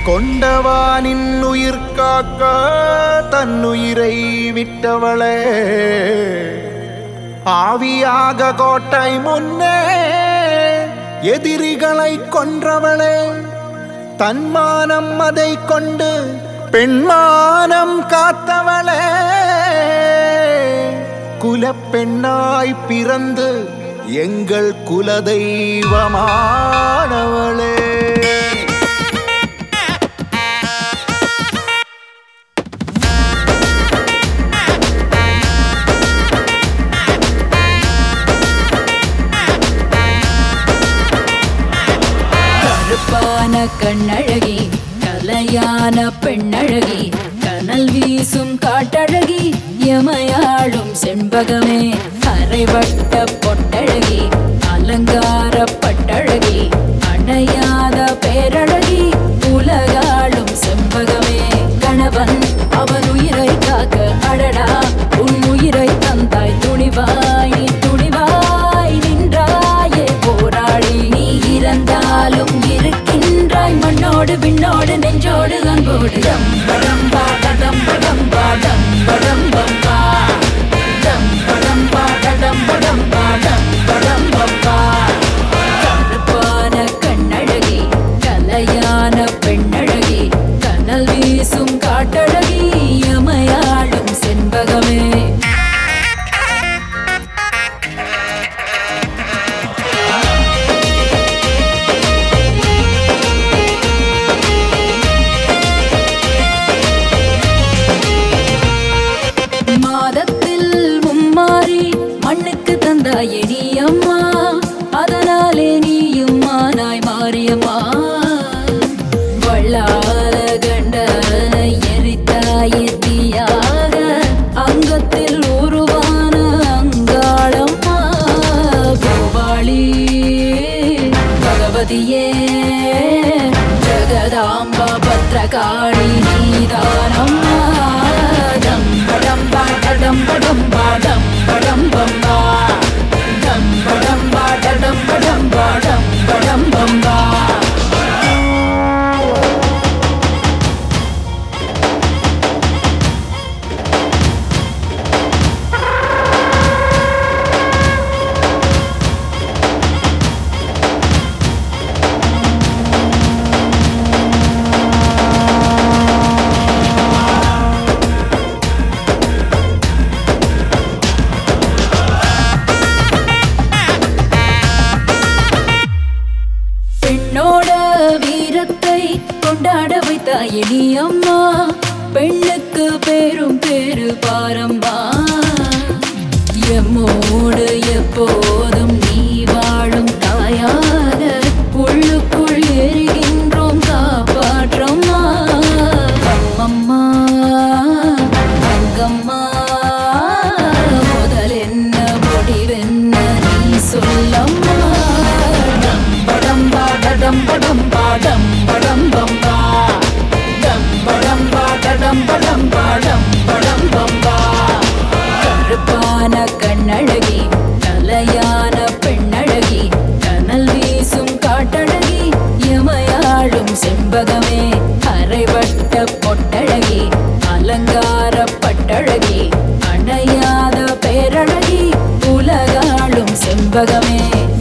கொண்டவானின் உயிர் காக்க தன்னுயிரை விட்டவளே ஆவியாக கோட்டை முன்னே எதிரிகளை கொன்றவளே தன்மானம் அதை கொண்டு பெண்மானம் காத்தவளே குலப்பெண்ணாய் பிறந்து எங்கள் குலதெய்வமானவளே கருப்பான கண்ணழகி கலையான பெண்ணழகி கனல் வீசும் காட்டழகி எமையாளும் செண்பகமே அரைவட்ட பொட்டழகி அலங்கார பட்டழகி அடையாத பேரழகி உலகாளும் செண்பகமே கணவன் அவன் உயிரை காக்க அடடா உன் உயிரை தந்தாய் துணிவாய் நீ துணிவாய் நின்றாயே போராளி நீ இறந்தாலும் இருக்கின்றாய் மண்ணோடு விண்ணோடு நெஞ்சோடு அன்போடு டம்படம் பாடடம் படம் பாடம் படம் பம்பா டம்படம் பாடடம் படம் பாடம் படம் பம்பா கருப்பான கண்ணழகி கலையான பெண்ணழகி கனல் வீசும் காட்டழகி எமையாளும் செண்பகமே மாதத்தில் மும்மாறி மண்ணுக்கு தந்தாயே நீ அம்மா அதனாலே நீயும் மானாய் மாறியம்மா வள்ளால கண்ட எரித்தாயே தீயாக அங்கத்தில் உருவான அங்காளம்மா கோபாளி பகவதியே ஜகதாம்பா பத்ரகாளி நீதானம்மா டம்படம் பாடடம் படம் பாடம் படம் பம்பா டம்படம் பாடடம் படம் பாடம் படம் பம்பா பெண்ணோட வீரத்தை கொண்டாட வைத்தாயே நீ அம்மா பெண்ணுக்கு பேரும் பேரு பாரம்மா எம்மோடு எப்போதும் நீ வாழும் தாயாக உள்ளுக்குள் எரிகின்றோம் காப்பாற்றம்மா அம்மம்மா அங்கம்மா முதல் என்ன முடிவென்ன நீ சொல்லம்மா டம்படம் பாடடம் படம் பாடம் படம் பம்பா டம்படம் பாடடம் படம் பாடம் படம் பம்பா கருப்பான கண்ணழகி கலையான பெண்ணழகி கனல் வீசும் காட்டழகி எமையாளும் செண்பகமே அரைவட்ட பொட்டழகி அலங்கார பட்டழகி அடையாத பேரழகி உலகாளும் செண்பகமே